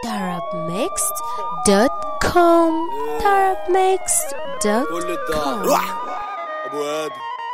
tarabmixed.com tarabmixed.com كل الدار روح ابو ادم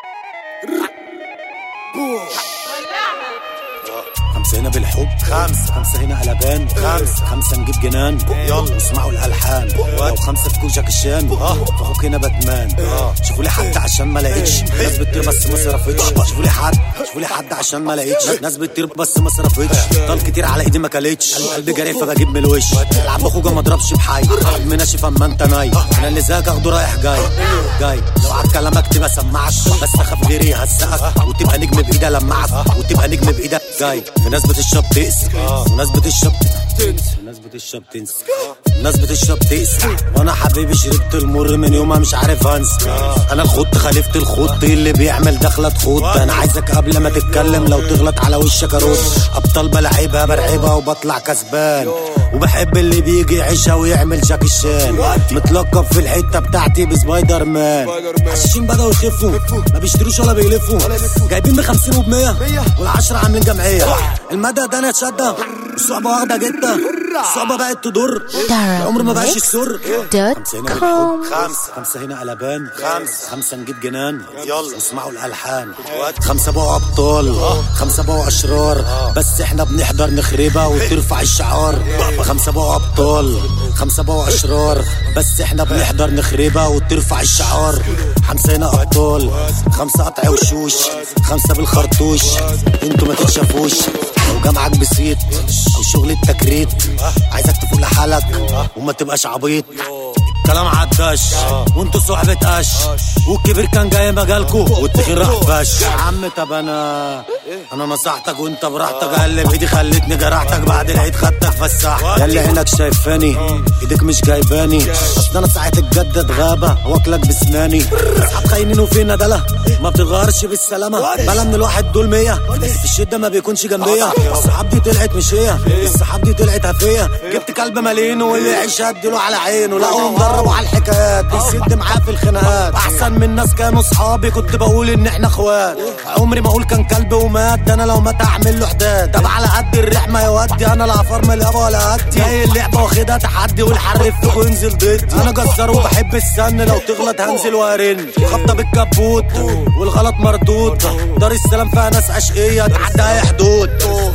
خمسة هنا بالحب خمسة خمسة هنا قلبان خمسة خمسة نجيب جنان يلا اسمعوا الألحان لو خمسة في كوجك الشان فاخوك هنا باتمان شوفوا لي حد عشان ما لقيتش ناس بتطير بس ما صرفتش شوفوا لي حد شوفوا لي حد عشان ما لقيتش ناس بتطير بس ما صرفتش طال كتير على ايدي ما كلتش قلبي جري فبجيب من الوش العب باخوجة ما اضربش بحي قلبي ناشف اما انت ناي انا اللي زيك اخده رايح جاي جاي لو على كلامك تبقى سمعك بس اخاف غيري يهزقك وتبقى نجم بايدي لمعك وتبقى نجم بايدك جاي في ناس بتشرب تقسى وناس بتشرب تنسى وناس بتشرب تنسى الناس بتشرب تقسى وانا حبيبي شربت المر من يومها مش عارف انسى انا الخط خليفة الخط اللي بيعمل دخلة خط انا عايزك قبل ما تتكلم لو تغلط على وشك ارد ابطال بلعبها برعبها وبطلع كسبان وبحب اللي بيجي يعيشها ويعمل جاك الشان متلقب في الحته بتاعتي بسبايدر مان حشاشين بدأوا يخفوا ما بيشتروش ولا بيلفوا جايبين ب 50 وب 100 والعشرة عاملين جمعيه المدى ده انا اتشدى الصعبة واخدة جدة الصعبة بقت تضر العمر ما بقاش السر خمسة هنا بالحب خمسة خمسة هنا قلبان خمسة خمسة نجيب جنان يلا اسمعوا الألحان خمسة بقوا أبطال خمسة بقوا أشرار بس احنا بنحضر نخربها وترفع الشعار خمسة بقوا أبطال خمسة بقوا أشرار بس احنا بنحضر نخربها وترفع الشعار خمسة هنا أبطال خمسة قطع وشوش خمسة بالخرطوش انتوا ما تتشافوش لو جامعك بسيط او شغل التكريت عايزك تفوق لحالك وما تبقاش عبيط كلام عداش وانتوا صحبة قش والكبير كان جاي مجالكو والتخين راح فش يا عم طب انا انا نصحتك وانت براحتك قال لي بايدي خلتني جرحتك بعد العيد خدتك فسح يا اللي عينك شايفاني ايدك مش جايباني اصل انا ساعة الجد غابة واكلك بسناني اصحاب خاينين وفي ندلة ما بتتغيرش بالسلامة بلا من الواحد دول مية في الشدة ما بيكونش جنبيا الصحاب دي طلعت مش هي الصحاب دي طلعت هفية جبت كلب مليين واللي يعيش اديله على عينه لا هو مدرب على الحكايات بيسد معاه في الخناقات احسن من ناس كانوا صحابي كنت بقول ان احنا اخوات عمري ما اقول كان كلب ومات ده انا لو مات اعمل له حداد طب على قد الريح ما يودي انا لا افرمل يابا ولا هدي جاي اللعبه واخدها تحدي والحرف فوق وينزل ضدي انا جزار وبحب السن لو تغلط هنزل وارن خبطه بالكبوت والغلط مردود دار السلام فيها ناس اشقيه تعدى اي حدود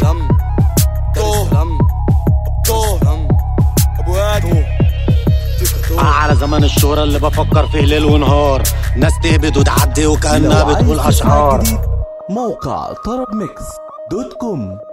ابو ادم على زمن الشهرة اللي بفكر فيه ليل ونهار ناس تهبد وتعدي وكأنها لو عايز بتقول تسمع أشعار جديد موقع طرب ميكس دوت كوم